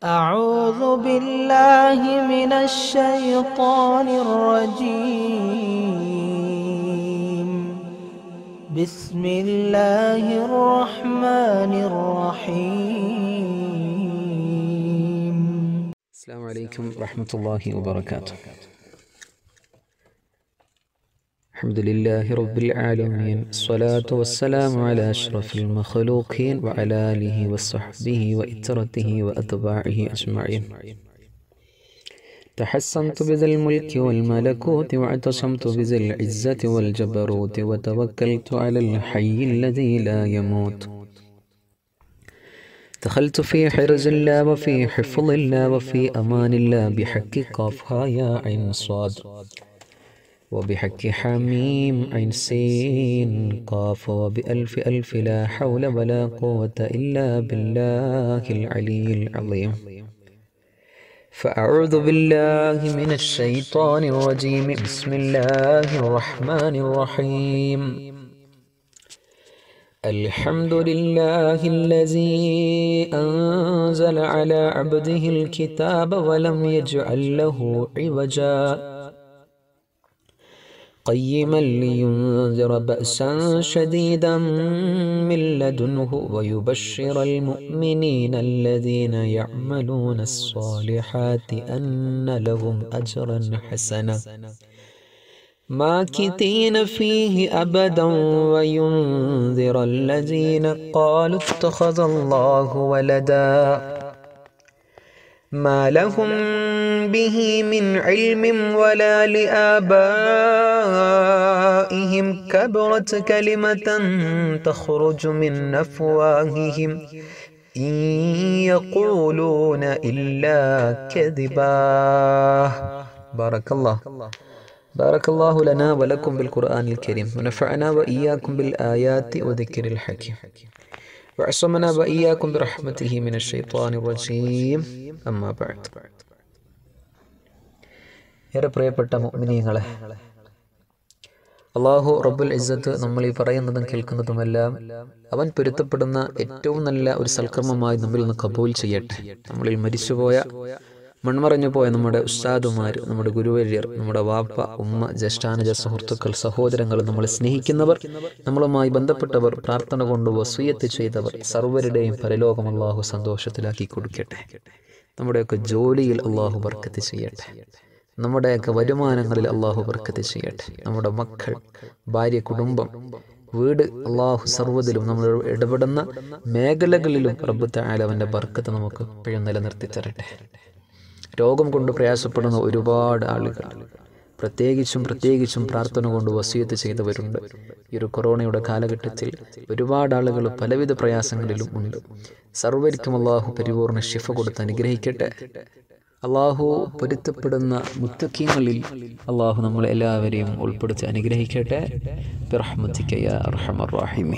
أعوذ بالله من الشيطان الرجيم بسم الله الرحمن الرحيم السلام عليكم ورحمة الله وبركاته الحمد لله رب العالمين الصلاة والسلام على أشرف المخلوقين وعلى آله وصحبه وإترته وأتباعه أجمعين تحسنت بذا الملك والملكوت واعتصمت بذا العزة والجبروت وتوكلت على الحي الذي لا يموت دخلت في حرز الله وفي حفظ الله وفي أمان الله بحق قافها يا عين صاد وبحق حميم عين سين قاف وبألف ألف لا حول ولا قوة إلا بالله العلي العظيم فأعوذ بالله من الشيطان الرجيم بسم الله الرحمن الرحيم الحمد لله الذي أنزل على عبده الكتاب ولم يجعل له عوجا قيما لينذر بأسا شديدا من لدنه ويبشر المؤمنين الذين يعملون الصالحات أن لهم أجرا حسنا ماكثين فيه أبدا وينذر الذين قالوا اتخذ الله ولدا ما لهم به من علم ولا لآبائهم كبرت كلمة تخرج من أفواههم إن يقولون إلا كذبا بارك الله بارك الله لنا ولكم بالقرآن الكريم ونفعنا وإياكم بالآيات وذكر الحكيم وعصمنا وإياكم برحمته من الشيطان الرجيم أما بعد ഏറെ പ്രിയപ്പെട്ട മുഅ്മിനീങ്ങളെ അള്ളാഹു റബ്ബുൽ ഇസ്സത്ത് നമ്മൾ ഈ പറയുന്നതും കേൾക്കുന്നതുമെല്ലാം അവൻ പൊരുത്തപ്പെടുന്ന ഏറ്റവും നല്ല ഒരു സൽക്കർമ്മമായി നമ്മിൽ നിന്ന് കബൂൽ ചെയ്യട്ടെ നമ്മളിൽ മരിച്ചുപോയ മൺമറഞ്ഞു പോയ നമ്മുടെ ഉസ്താദുമാർ നമ്മുടെ ഗുരുവര്യർ നമ്മുടെ വാപ്പ ഉമ്മ ജ്യേഷ്ഠാനുജ സുഹൃത്തുക്കൾ സഹോദരങ്ങൾ നമ്മളെ സ്നേഹിക്കുന്നവർ നമ്മളുമായി ബന്ധപ്പെട്ടവർ പ്രാർത്ഥന കൊണ്ട് വസൂയത്ത് ചെയ്തവർ സർവരുടെയും പരലോകം അള്ളാഹു സന്തോഷത്തിലാക്കി കൊടുക്കട്ടെ നമ്മുടെയൊക്കെ ജോലിയിൽ അള്ളാഹു ബർക്കത്ത് ചെയ്യട്ടെ നമ്മുടെയൊക്കെ വരുമാനങ്ങളിൽ അള്ളാഹു ബർക്കത്ത് ചെയ്യട്ടെ നമ്മുടെ മക്കൾ ഭാര്യ കുടുംബം വീട് അള്ളാഹു സർവ്വതിലും നമ്മൾ ഇടപെടുന്ന മേഖലകളിലും റബ്ബ് തായാലവൻ്റെ ബർക്കത്ത് നമുക്ക് എപ്പോഴും നിലനിർത്തി തരട്ടെ രോഗം കൊണ്ട് പ്രയാസപ്പെടുന്ന ഒരുപാട് ആളുകൾ പ്രത്യേകിച്ചും പ്രത്യേകിച്ചും പ്രാർത്ഥന കൊണ്ട് വസീയത്ത് ചെയ്തവരുണ്ട് ഈ ഒരു കൊറോണയുടെ കാലഘട്ടത്തിൽ ഒരുപാട് ആളുകൾ പലവിധ പ്രയാസങ്ങളിലും ഉണ്ട് സർവരിക്കും അള്ളാഹു പരിപൂർണ ശിഫ കൊടുത്ത് അനുഗ്രഹിക്കട്ടെ അള്ളാഹു പൊരുത്തപ്പെടുന്ന മുത്തക്കീങ്ങളിൽ അള്ളാഹു നമ്മളെ എല്ലാവരെയും ഉൾപ്പെടുത്തി അനുഗ്രഹിക്കട്ടെ റഹ്മത്തിക്കയ്യ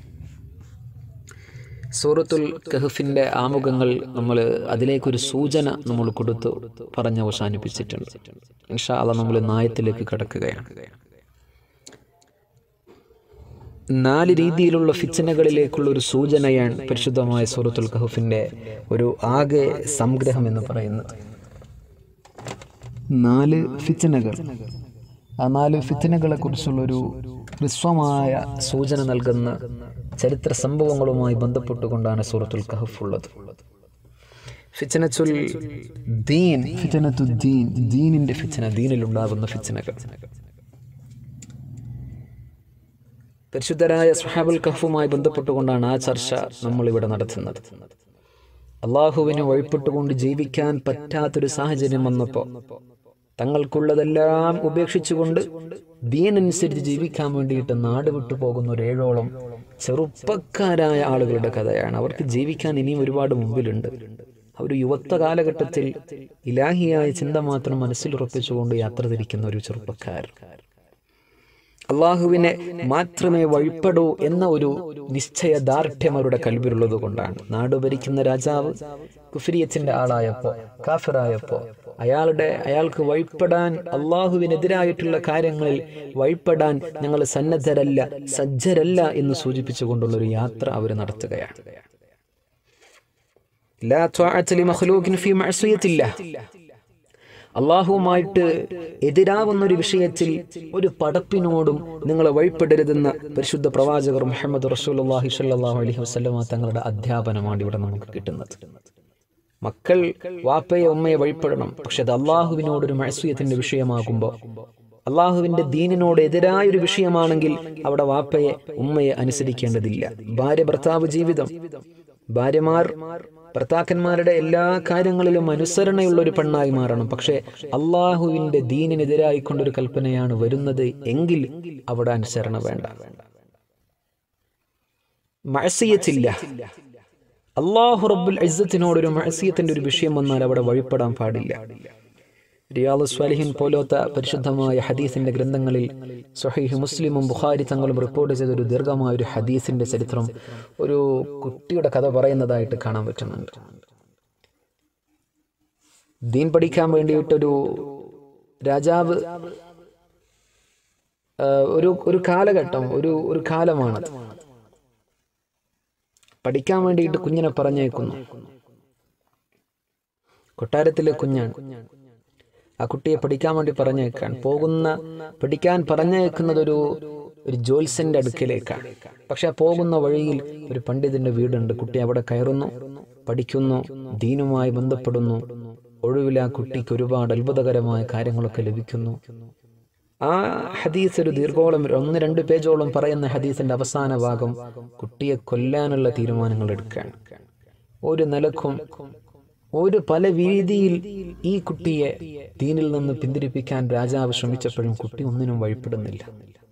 സൂറത്തുൽ കഹഫിൻ്റെ ആമുഖങ്ങൾ നമ്മൾ അതിലേക്കൊരു സൂചന നമ്മൾ കൊടുത്തു പറഞ്ഞ് അവസാനിപ്പിച്ചിട്ടുണ്ട് ഇൻഷാ അല്ല നമ്മൾ നായത്തിലേക്ക് കടക്കുകയാണ് നാല് രീതിയിലുള്ള ഫിച്ചനകളിലേക്കുള്ള ഒരു സൂചനയാണ് പരിശുദ്ധമായ സൂറത്തുൽ കഹഫിൻ്റെ ഒരു ആകെ സംഗ്രഹം എന്ന് പറയുന്നത് നാല് ഫിച്ചനകൾ ആ നാല് ഫിത്തനകളെ കുറിച്ചുള്ളൊരു ഹ്രസ്വമായ സൂചന നൽകുന്ന ചരിത്ര സംഭവങ്ങളുമായി ബന്ധപ്പെട്ടുകൊണ്ടാണ് സൂറത്തുൽ കഹഫ് ഉള്ളത് ഫിച്ചനച്ചുൽ ദീൻ ഫിച്ചനത്തു ദീൻ ദീനിന്റെ ഫിച്ചന ദീനിൽ ഉണ്ടാകുന്ന ഫിച്ചനകൾ പരിശുദ്ധരായ സുഹാബുൽ കഹഫുമായി ബന്ധപ്പെട്ടുകൊണ്ടാണ് ആ ചർച്ച നമ്മൾ ഇവിടെ നടത്തുന്നത് അള്ളാഹുവിന് വഴിപ്പെട്ടുകൊണ്ട് ജീവിക്കാൻ പറ്റാത്തൊരു സാഹചര്യം വന്നപ്പോൾ തങ്ങൾക്കുള്ളതെല്ലാം ഉപേക്ഷിച്ചുകൊണ്ട് ദീനനുസരിച്ച് ജീവിക്കാൻ വേണ്ടിയിട്ട് നാട് വിട്ടു പോകുന്ന ഒരു ഏഴോളം ചെറുപ്പക്കാരായ ആളുകളുടെ കഥയാണ് അവർക്ക് ജീവിക്കാൻ ഇനിയും ഒരുപാട് മുമ്പിലുണ്ട് അവർ യുവത്വ കാലഘട്ടത്തിൽ ഇലാഹിയായ ചിന്ത മാത്രം മനസ്സിൽ ഉറപ്പിച്ചുകൊണ്ട് യാത്ര തിരിക്കുന്ന ഒരു ചെറുപ്പക്കാർ അള്ളാഹുവിനെ മാത്രമേ വഴിപ്പെടൂ എന്ന ഒരു നിശ്ചയദാർഢ്യം അവരുടെ കൽവിലുള്ളത് കൊണ്ടാണ് നാട് ഭരിക്കുന്ന രാജാവ് കുഫിരിയത്തിന്റെ ആളായപ്പോ കാഫിറായപ്പോ അയാളുടെ അയാൾക്ക് വഴിപ്പെടാൻ അള്ളാഹുവിനെതിരായിട്ടുള്ള കാര്യങ്ങളിൽ വഴിപ്പെടാൻ ഞങ്ങൾ സന്നദ്ധരല്ല സജ്ജരല്ല എന്ന് സൂചിപ്പിച്ചുകൊണ്ടുള്ള ഒരു യാത്ര അവർ നടത്തുകയാണ് ലാ ത്വാഅത ലിമഖ്ലൂഖിൻ ഫീ മഅസിയത്തില്ലാഹ് അള്ളാഹുവുമായിട്ട് എതിരാവുന്ന ഒരു വിഷയത്തിൽ ഒരു പടപ്പിനോടും നിങ്ങൾ വഴിപ്പെടരുതെന്ന പരിശുദ്ധ പ്രവാചകർ മുഹമ്മദ് റസൂലുള്ളാഹി സ്വല്ലല്ലാഹു അലൈഹി വസല്ലമ തങ്ങളുടെ അധ്യാപനമാണ് ഇവിടെ നമുക്ക് കിട്ടുന്നത് മക്കൾ വാപ്പയെ ഉമ്മയെ വഴിപ്പെടണം പക്ഷെ അത് അള്ളാഹുവിനോടൊരു മഴസ്വയത്തിന്റെ വിഷയമാകുമ്പോൾ അള്ളാഹുവിന്റെ ദീനിനോട് എതിരായ ഒരു വിഷയമാണെങ്കിൽ അവിടെ വാപ്പയെ ഉമ്മയെ അനുസരിക്കേണ്ടതില്ല ഭാര്യ ഭർത്താവ് ജീവിതം ഭാര്യമാർ ഭർത്താക്കന്മാരുടെ എല്ലാ കാര്യങ്ങളിലും അനുസരണയുള്ള ഒരു പെണ്ണായി മാറണം പക്ഷെ അള്ളാഹുവിന്റെ ദീനിനെതിരായിക്കൊണ്ടൊരു കൽപ്പനയാണ് വരുന്നത് എങ്കിൽ അവിടെ അനുസരണ വേണ്ട മഴസിയത്തില്ല അള്ളാഹു റബ്ബുൽ ഇസ്സത്തിനോട് ഒരു മഴസിയത്തിന്റെ ഒരു വിഷയം വന്നാൽ അവിടെ വഴിപ്പെടാൻ പാടില്ല റിയാദ് സ്വാലിഹിൻ പോലത്തെ പരിശുദ്ധമായ ഹദീസിന്റെ ഗ്രന്ഥങ്ങളിൽ സുഹൈഹ് മുസ്ലിമും ബുഖാരി തങ്ങളും റിപ്പോർട്ട് ചെയ്ത ഒരു ദീർഘമായ ഒരു ഹദീസിന്റെ ചരിത്രം ഒരു കുട്ടിയുടെ കഥ പറയുന്നതായിട്ട് കാണാൻ പറ്റുന്നുണ്ട് ദീൻ പഠിക്കാൻ വേണ്ടിയിട്ടൊരു രാജാവ് ആ, ഒരു ഒരു കാലഘട്ടം ഒരു ഒരു കാലമാണത് പഠിക്കാൻ വേണ്ടിയിട്ട് കുഞ്ഞിനെ പറഞ്ഞേക്കുന്നു കൊട്ടാരത്തിലെ കുഞ്ഞാണ് ആ കുട്ടിയെ പഠിക്കാൻ വേണ്ടി പറഞ്ഞേക്കാൻ പോകുന്ന പഠിക്കാൻ പറഞ്ഞേക്കുന്നത് ഒരു ഒരു ജോത്സ്യന്റെ അടുക്കലേക്കാണ് പക്ഷെ ആ പോകുന്ന വഴിയിൽ ഒരു പണ്ഡിതന്റെ വീടുണ്ട് കുട്ടി അവിടെ കയറുന്നു പഠിക്കുന്നു ദീനുമായി ബന്ധപ്പെടുന്നു ഒഴിവിൽ ആ കുട്ടിക്ക് ഒരുപാട് അത്ഭുതകരമായ കാര്യങ്ങളൊക്കെ ലഭിക്കുന്നു ആ ഹദീസ് ഒരു ദീർഘോളം ഒരു ഒന്ന് രണ്ട് പേജോളം പറയുന്ന ഹദീസിന്റെ അവസാന ഭാഗം കുട്ടിയെ കൊല്ലാനുള്ള തീരുമാനങ്ങൾ എടുക്കാൻ ഒരു നിലക്കും ഒരു പല രീതിയിൽ ഈ കുട്ടിയെ ദീനിൽ നിന്ന് പിന്തിരിപ്പിക്കാൻ രാജാവ് ശ്രമിച്ചപ്പോഴും കുട്ടി ഒന്നിനും വഴിപ്പെടുന്നില്ല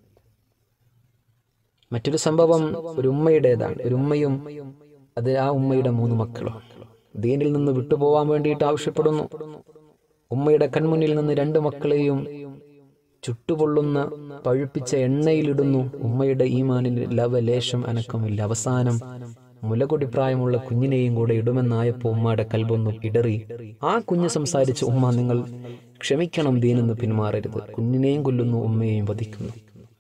മറ്റൊരു സംഭവം ഒരു ഉമ്മയുടേതാണ് ഒരു ഉമ്മയും അത് ആ ഉമ്മയുടെ മൂന്ന് മക്കളും ദീനിൽ നിന്ന് വിട്ടുപോകാൻ വേണ്ടിയിട്ട് ആവശ്യപ്പെടുന്നു ഉമ്മയുടെ കൺമുന്നിൽ നിന്ന് രണ്ട് മക്കളെയും ചുട്ടുപൊള്ളുന്ന പഴുപ്പിച്ച എണ്ണയിലിടുന്നു ഉമ്മയുടെ ഈമാനിൽ ലവലേശം അനക്കമില്ല അവസാനം മുലകൊടി പ്രായമുള്ള കുഞ്ഞിനെയും കൂടെ ഇടുമെന്നായപ്പോ ഉമ്മയുടെ കൽബൊന്നും ഇടറി ആ കുഞ്ഞ് സംസാരിച്ച് ഉമ്മ നിങ്ങൾ ക്ഷമിക്കണം ദീനെന്ന് പിന്മാറരുത് കുഞ്ഞിനെയും കൊല്ലുന്നു ഉമ്മയെയും വധിക്കുന്നു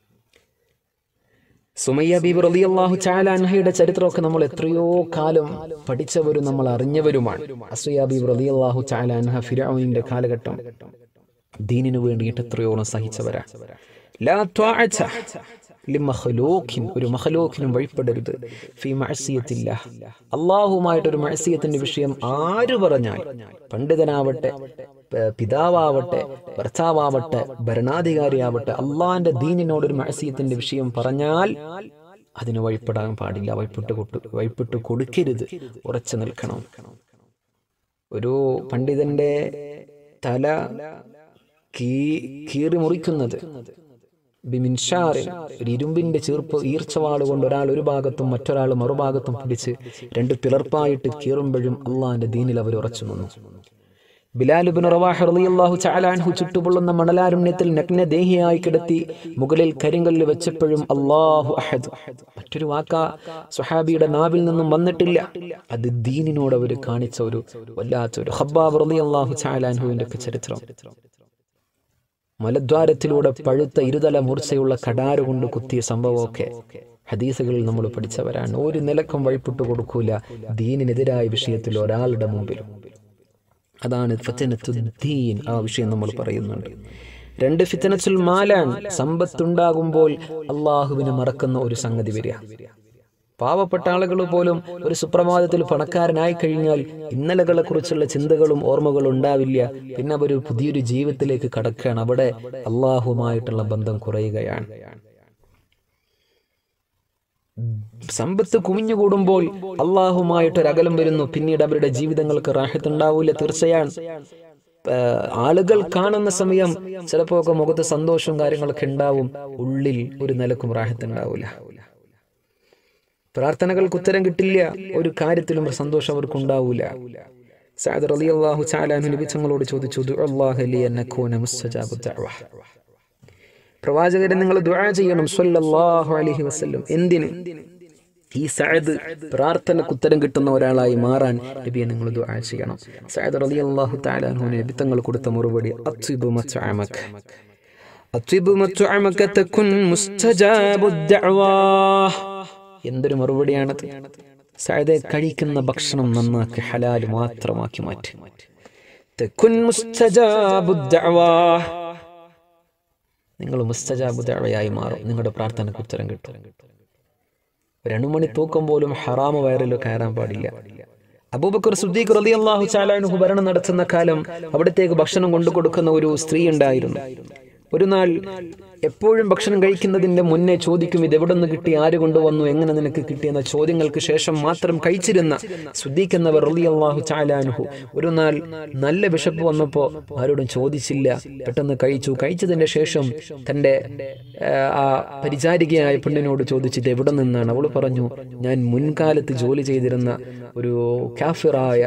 സുമയ്യ ബീബി റളിയല്ലാഹു തആല അൻഹയുടെ ചരിത്രമൊക്കെ നമ്മൾ എത്രയോ കാലം പഠിച്ചവരും നമ്മൾ അറിഞ്ഞവരുമാണ് അസുയ ബീബി റളിയല്ലാഹു തആല അൻഹ ഫിർഔനിന്റെ കാലഘട്ടം ദീനിനു വേണ്ടിയിട്ട് എത്രയോളം സഹിച്ചവരാണ് ലാ ത്വാഅത ലിമഖ്ലൂഖിൻ ഒരു മഖ്ലൂഖിനും വഴിപ്പെടരുത് ഫീ മഅസിയത്തില്ലാഹ് അല്ലാഹുമായിട്ട് ഒരു മഅസിയത്തിന്റെ വിഷയം ആര് പറഞ്ഞാൽ പണ്ഡിതനാവട്ടെ പ- പിതാവാവട്ടെ ഭർത്താവാവട്ടെ ഭരണാധികാരിയാവട്ടെ അള്ളാന്റെ ദീനിനോട് ഒരു മഅസിയത്തിന്റെ വിഷയം പറഞ്ഞാൽ അതിന് വഴിപ്പെടാൻ പാടില്ല വഴിപ്പെട്ട് കൊട്ടു വഴിപ്പെട്ട് കൊടുക്കരുത് ഉറച്ചു നിൽക്കണം ഒരു പണ്ഡിതന്റെ തല കീ കീറി മുറിക്കുന്നത് ബിമിൻഷാറിൻ ഒരു ഇരുമ്പിന്റെ ചീർപ്പ് ഈർച്ചവാട് കൊണ്ട് ഒരാൾ ഒരു ഭാഗത്തും മറ്റൊരാൾ മറുഭാഗത്തും പിടിച്ച് രണ്ട് പിളർപ്പായിട്ട് കീറുമ്പോഴും അള്ളാഹിന്റെ ദീനിൽ അവർ ഉറച്ചു നിന്നു ബിലാലുബിൻ റവാഹ് റളിയല്ലാഹു തആല അൻഹു ചുട്ടുപൊള്ളുന്ന മണലാരുണ്യത്തിൽ നഗ്നദേഹിയായി കിടത്തി മുകളിൽ കരിങ്കല്ല് വെച്ചപ്പോഴും അല്ലാഹു അഹദ് മറ്റൊരു വാക്ക സുഹാബിയുടെ നാവിൽ നിന്നും വന്നിട്ടില്ല അത് ദീനിനോട് അവർ കാണിച്ച ഒരു വല്ലാത്തൊരു ഹബ്ബാബ് റളിയല്ലാഹു തആല അൻഹുവിന്റെ ഒക്കെ ചരിത്രം മലദ്വാരത്തിലൂടെ പഴുത്ത ഇരുതല മൂർച്ചയുള്ള കടാര കൊണ്ട് കുത്തിയ സംഭവമൊക്കെ ഹദീസുകളിൽ നമ്മൾ പഠിച്ചവരാണ് ഒരു നിലക്കം വഴിപ്പെട്ടു കൊടുക്കൂല ദീനിനെതിരായ വിഷയത്തിൽ ഒരാളുടെ മുമ്പിൽ അതാണ് ഫിത്തനത്തുദ്ദീൻ ആ വിഷയം നമ്മൾ പറയുന്നുണ്ട് രണ്ട് ഫിത്തനത്തുൽ മാലാണ് സമ്പത്തുണ്ടാകുമ്പോൾ അള്ളാഹുവിനെ മറക്കുന്ന ഒരു സംഗതി വരിക പാവപ്പെട്ട ആളുകൾ പോലും ഒരു സുപ്രഭാതത്തിൽ പണക്കാരനായി കഴിഞ്ഞാൽ ഇന്നലകളെ കുറിച്ചുള്ള ചിന്തകളും ഓർമ്മകളും ഉണ്ടാവില്ല പിന്നെ അവർ പുതിയൊരു ജീവിതത്തിലേക്ക് കടക്കുകയാണ് അവിടെ അള്ളാഹുമായിട്ടുള്ള ബന്ധം കുറയുകയാണ് സമ്പത്ത് കുമിഞ്ഞുകൂടുമ്പോൾ അള്ളാഹുമായിട്ട് ഒരു അകലം വരുന്നു പിന്നീട് അവരുടെ ജീവിതങ്ങൾക്ക് റാഹത്തുണ്ടാവില്ല തീർച്ചയാണ് ഏഹ് ആളുകൾ കാണുന്ന സമയം ചിലപ്പോ ഒക്കെ മുഖത്ത് സന്തോഷവും കാര്യങ്ങളൊക്കെ ഉണ്ടാവും ഉള്ളിൽ ഒരു നിലക്കും റാഹത്തുണ്ടാവില്ല പ്രാർത്ഥനകൾക്ക് ഉത്തരം കിട്ടില്ല ഒരു കാര്യത്തിലും ഒരു സന്തോഷം അവർക്ക് ഉണ്ടാവൂല സഅദ് റളിയല്ലാഹു തആല അൻഹു നബി തങ്ങളോട് ചോദിച്ചു ദുഅല്ലാഹു ലി അൻ അകൂന മുസ്തജാബു ദഅവ പ്രവാചകരെ നിങ്ങൾ ദുആ ചെയ്യണം സ്വല്ലല്ലാഹു അലൈഹി വസല്ലം എന്തിന് ഈ സഅദ് പ്രാർത്ഥനക്ക് ഉത്തരം കിട്ടുന്ന ഒരാളായി മാറാൻ നബിയെ നിങ്ങൾ ദുആ ചെയ്യണം സഅദ് റളിയല്ലാഹു തആല അൻഹു നബി തങ്ങൾ കൊടുത്ത മറുപടി അത്സിബു മത്അമക അത്സിബു മത്അമക തകുൻ മുസ്തജാബു ദഅവ എന്തൊരു മറുപടിയാണത് സഅദെ കഴിക്കുന്ന ഭക്ഷണം നന്നാക്കി ഹലാൽ മാത്രമാക്കി മാറ്റി തെക്കുൻ മുസ്തജാബു ദഅവാ. നിങ്ങൾ മുസ്തജാബു ദഅവയായി മാറും നിങ്ങളുടെ പ്രാർത്ഥനയ്ക്ക് ഉത്തരം കിട്ടും ഒരു അണുമണി തൂക്കം പോലും ഹറാമ വയറിൽ കയറാൻ പാടില്ല അബൂബക്കർ സുദ്ദീഖ് റളിയല്ലാഹു ചാലാനുഹു ഭരണം നടത്തുന്ന കാലം അവിടത്തേക്ക് ഭക്ഷണം കൊണ്ടു കൊടുക്കുന്ന ഒരു സ്ത്രീ ഉണ്ടായിരുന്നു ഒരു നാൾ എപ്പോഴും ഭക്ഷണം കഴിക്കുന്നതിന്റെ മുന്നേ ചോദിക്കും ഇത് എവിടെ നിന്ന് കിട്ടി ആര് കൊണ്ടുവന്നു എങ്ങനെ നിനക്ക് കിട്ടിയെന്ന ചോദ്യങ്ങൾക്ക് ശേഷം മാത്രം കഴിച്ചിരുന്ന സുദ്ദീഖ് എന്നവർ റളിയല്ലാഹു ചാലാനുഹു ഒരു നാൾ നല്ല വിശപ്പ് വന്നപ്പോൾ ആരോടും ചോദിച്ചില്ല പെട്ടെന്ന് കഴിച്ചു കഴിച്ചതിന്റെ ശേഷം തന്റെ ആ, ആ പരിചാരികയായ പെണ്ണിനോട് ചോദിച്ചിട്ട് എവിടെ നിന്നാണ് അവൾ പറഞ്ഞു ഞാൻ മുൻകാലത്ത് ജോലി ചെയ്തിരുന്ന ഒരു കാഫിറായ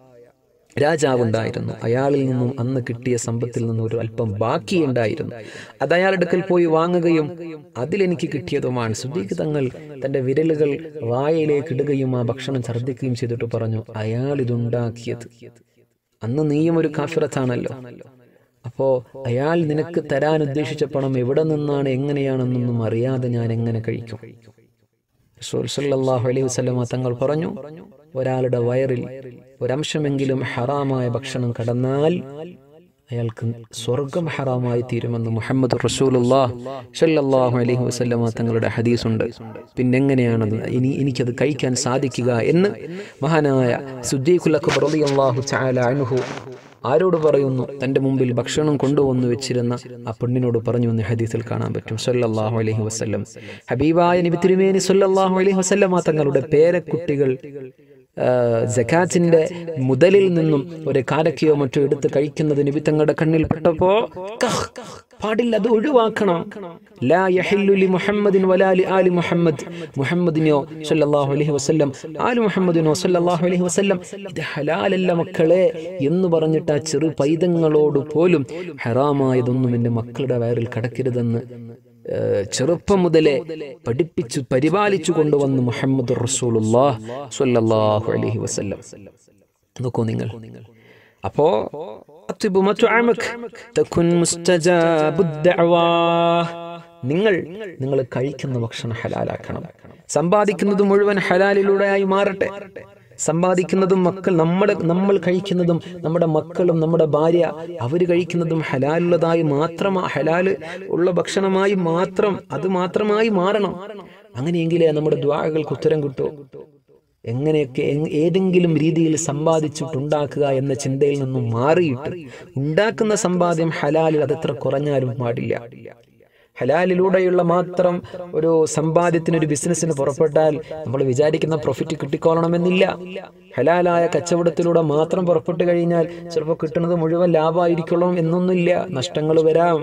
രാജാവുണ്ടായിരുന്നു അയാളിൽ നിന്നും അന്ന് കിട്ടിയ സമ്പത്തിൽ നിന്നും ഒരു അല്പം ബാക്കിയുണ്ടായിരുന്നു അത് അയാളുടെ അടുക്കൽ പോയി വാങ്ങുകയും അതിലെനിക്ക് കിട്ടിയതുമാണ് സുദ്ദീഖ് തങ്ങൾ തന്റെ വിരലുകൾ വായയിലേക്ക് ഇടുകയും ആ ഭക്ഷണം ഛർദ്ദിക്കുകയും ചെയ്തിട്ട് പറഞ്ഞു അയാൾ ഇതുണ്ടാക്കിയത് അന്ന് നീയും ഒരു കാഫിറത്താണല്ലോ അപ്പോ അയാൾ നിനക്ക് തരാൻ ഉദ്ദേശിച്ച പണം എവിടെ നിന്നാണ് എങ്ങനെയാണെന്നൊന്നും അറിയാതെ ഞാൻ എങ്ങനെ കഴിക്കും റസൂൽ സല്ലല്ലാഹു അലൈഹി വസല്ലമ തങ്ങൾ പറഞ്ഞു ഒരാളുടെ വയറിൽ ഒരംശമെങ്കിലും ഹറാമായ ഭക്ഷണം കടന്നാൽ അയാൾക്ക് സ്വർഗം ഹറാമായി തീരുമെന്ന് മുഹമ്മദ് റസൂലുള്ളാഹ് സല്ലല്ലാഹു അലൈഹി വസല്ലമ തങ്ങളുടെ ഹദീസുണ്ട് പിന്നെ എങ്ങനെയാണത് ഇനി എനിക്കത് കഴിക്കാൻ സാധിക്കുക എന്ന് മഹാനായ സുദ്ദീഖുൽ അക്ബർ റളിയല്ലാഹു തആല അൻഹു ആരോട് പറയുന്നു തന്റെ മുമ്പിൽ ഭക്ഷണം കൊണ്ടുവന്നു വെച്ചിരുന്ന ആ പെണ്ണിനോട് പറഞ്ഞു എന്ന് ഹദീസിൽ കാണാൻ പറ്റും സല്ലല്ലാഹു അലൈഹി വസല്ലം ഹബീബായ നബി തിരുമേനി സല്ലല്ലാഹു അലൈഹി വസല്ലമ തങ്ങളുടെ പേരക്കുട്ടികൾ ആ, ജക്കാത്തിന്റെ മുതലിൽ നിന്നും ഒരു കാരക്കയോ മറ്റോ എടുത്ത് കഴിക്കുന്നത് നബി തങ്ങളുടെ കണ്ണിൽ പെട്ടപ്പോ കഹ്, പാടില്ല അത് ഒഴിവാക്കണം ലാ യഹില്ലു ലി മുഹമ്മദിൻ വലാ ലി ആലി മുഹമ്മദ് മുഹമ്മദിനോ സല്ലല്ലാഹു അലൈഹി വസല്ലം ആലി മുഹമ്മദിനോ സല്ലല്ലാഹു അലൈഹി വസല്ലം ഇത് ഹലാലല്ല മക്കളെ എന്ന് പറഞ്ഞിട്ട് ആ ചെറു പൈതങ്ങളോട് പോലും ഹറാമായതൊന്നും എൻ്റെ മക്കളുടെ വയറിൽ കടക്കരുതെന്ന് ഏഹ്, ചെറുപ്പം മുതലേ പഠിപ്പിച്ചു പരിപാലിച്ചു കൊണ്ടുവന്ന് മുഹമ്മദ് റസൂലുള്ളാഹ് സ്വല്ലല്ലാഹു അലൈഹി വസല്ലം നോക്കൂ നിങ്ങൾ അപ്പോ അത്ബു മത്അമക് തകുൻ മുസ്തജാബുദ് ദഅവാ നിങ്ങൾ നിങ്ങൾ കഴിക്കുന്ന ഭക്ഷണം ഹലാലാക്കണം സമ്പാദിക്കുന്നത് മുഴുവൻ ഹലാലിലൂടെയായി മാറട്ടെ സമ്പാദിക്കുന്നതും മക്കൾ നമ്മുടെ നമ്മൾ കഴിക്കുന്നതും നമ്മുടെ മക്കളും നമ്മുടെ ഭാര്യ അവർ കഴിക്കുന്നതും ഹലാലുള്ളതായി മാത്രം ഹലാല് ഉള്ള ഭക്ഷണമായി മാത്രം അത് മാത്രമായി മാറണം അങ്ങനെയെങ്കിലേ നമ്മുടെ ദ്വാരകൾക്ക് ഉത്തരം കിട്ടൂ എങ്ങനെയൊക്കെ എങ്- ഏതെങ്കിലും രീതിയിൽ സമ്പാദിച്ചിട്ടുണ്ടാക്കുക എന്ന ചിന്തയിൽ നിന്നും മാറിയിട്ട് ഉണ്ടാക്കുന്ന സമ്പാദ്യം ഹലാലിൽ അതെത്ര കുറഞ്ഞാലും പാടില്ല ഹലാലിലൂടെയുള്ള മാത്രം ഒരു സമ്പാദ്യത്തിന് ഒരു ബിസിനസ്സിന് പുറപ്പെട്ടാൽ നമ്മൾ വിചാരിക്കുന്ന പ്രോഫിറ്റ് കിട്ടിക്കോളണമെന്നില്ല ഹലാലായ കച്ചവടത്തിലൂടെ മാത്രം പുറപ്പെട്ടു കഴിഞ്ഞാൽ ചിലപ്പോൾ കിട്ടുന്നത് മുഴുവൻ ലാഭമായിരിക്കണം എന്നൊന്നുമില്ല നഷ്ടങ്ങൾ വരാം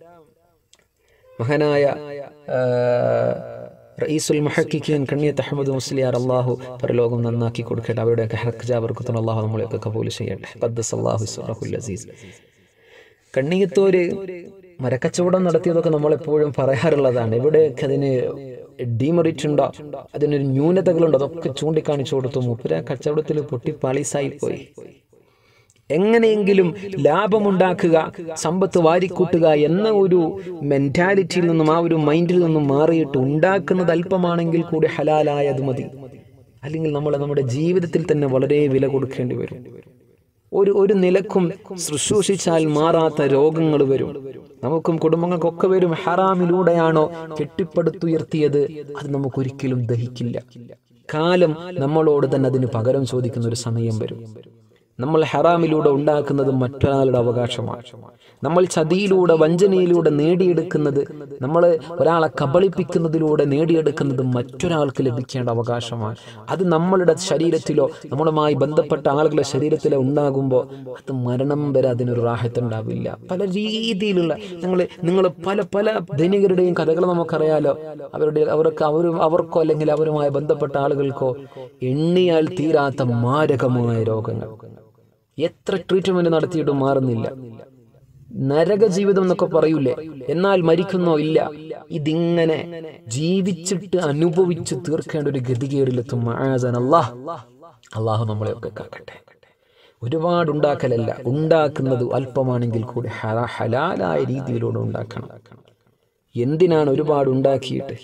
മഹാനായ ആ, റഈസുൽ മുഹക്കിഖീൻ കണ്ണിയത്ത് അഹമ്മദ് മുസ്ലിയാർ അള്ളാഹു പരലോകം നന്നാക്കി കൊടുക്കട്ടെ അവരുടെയൊക്കെ ഹർക്കജാബർക്കത്തിന് അള്ളാഹു നമ്മളെയൊക്കെ കബൂൽ ചെയ്യട്ടെ ഖദ്ദസ് അല്ലാഹു സിറഹുൽ അസീസ് കണ്ണിയത്തോര് മരക്കച്ചവടം നടത്തിയതൊക്കെ നമ്മൾ എപ്പോഴും പറയാറുള്ളതാണ് ഇവിടെയൊക്കെ അതിന് ഡീമെറിറ്റ് ഉണ്ടോ അതിനൊരു ന്യൂനതകളുണ്ടോ അതൊക്കെ ചൂണ്ടിക്കാണിച്ചു കൊടുത്തു മുപ്പര കച്ചവടത്തിൽ പൊട്ടി പാളീസായി പോയി എങ്ങനെയെങ്കിലും ലാഭമുണ്ടാക്കുക സമ്പത്ത് വാരിക്കൂട്ടുക എന്ന ഒരു മെന്റാലിറ്റിയിൽ നിന്നും ആ ഒരു മൈൻഡിൽ നിന്നും മാറിയിട്ട് ഉണ്ടാക്കുന്നത് അല്പമാണെങ്കിൽ കൂടി ഹലാലായത് മതി അല്ലെങ്കിൽ നമ്മൾ നമ്മുടെ ജീവിതത്തിൽ തന്നെ വളരെ വില കൊടുക്കേണ്ടി വരും ഒരു ഒരു നിലക്കും ശുശ്രൂഷിച്ചാൽ മാറാത്ത രോഗങ്ങൾ വരും നമുക്കും കുടുംബങ്ങൾക്കൊക്കെ വരും ഹറാമിലൂടെയാണോ കെട്ടിപ്പടുത്തുയർത്തിയത് അത് നമുക്കൊരിക്കലും ദഹിക്കില്ല കാലം നമ്മളോട് തന്നെ അതിന് പകരം ചോദിക്കുന്ന ഒരു സമയം വരും നമ്മൾ ഹറാമിലൂടെ ഉണ്ടാക്കുന്നത് മറ്റൊരാളുടെ അവകാശമാണ് നമ്മൾ ചതിയിലൂടെ വഞ്ചനയിലൂടെ നേടിയെടുക്കുന്നത് നമ്മൾ ഒരാളെ കബളിപ്പിക്കുന്നതിലൂടെ നേടിയെടുക്കുന്നത് മറ്റൊരാൾക്ക് ലഭിക്കേണ്ട അവകാശമാണ് അത് നമ്മളുടെ ശരീരത്തിലോ നമ്മളുമായി ബന്ധപ്പെട്ട ആളുകളുടെ ശരീരത്തിലോ ഉണ്ടാകുമ്പോൾ അത് മരണം വരെ അതിനൊരു റാഹത്തുണ്ടാവില്ല പല രീതിയിലുള്ള നിങ്ങൾ നിങ്ങൾ പല പല ധനികരുടെയും കഥകൾ നമുക്കറിയാലോ അവരുടെ അവർക്ക് അവരും അവർക്കോ അല്ലെങ്കിൽ അവരുമായി ബന്ധപ്പെട്ട ആളുകൾക്കോ എണ്ണിയാൽ തീരാത്ത മാരകമായ രോഗങ്ങൾ എത്ര ട്രീറ്റ്മെന്റ് നടത്തിയിട്ടും മാറുന്നില്ല നരക ജീവിതം എന്നൊക്കെ പറയൂലേ എന്നാൽ മരിക്കുന്നോ ഇല്ല ഇതിങ്ങനെ ജീവിച്ചിട്ട് അനുഭവിച്ച് തീർക്കേണ്ട ഒരു ഗതികേടിലെത്തും മആസൻ അല്ലാഹ് അള്ളാഹു നമ്മളെയൊക്കെ കാക്കട്ടെ ഒരുപാട് ഉണ്ടാക്കലല്ല ഉണ്ടാക്കുന്നത് അല്പമാണെങ്കിൽ കൂടി ഹലാ- ഹലാലായ രീതിയിലൂടെ ഉണ്ടാക്കണം എന്തിനാണ് ഒരുപാട് ഉണ്ടാക്കിയിട്ട്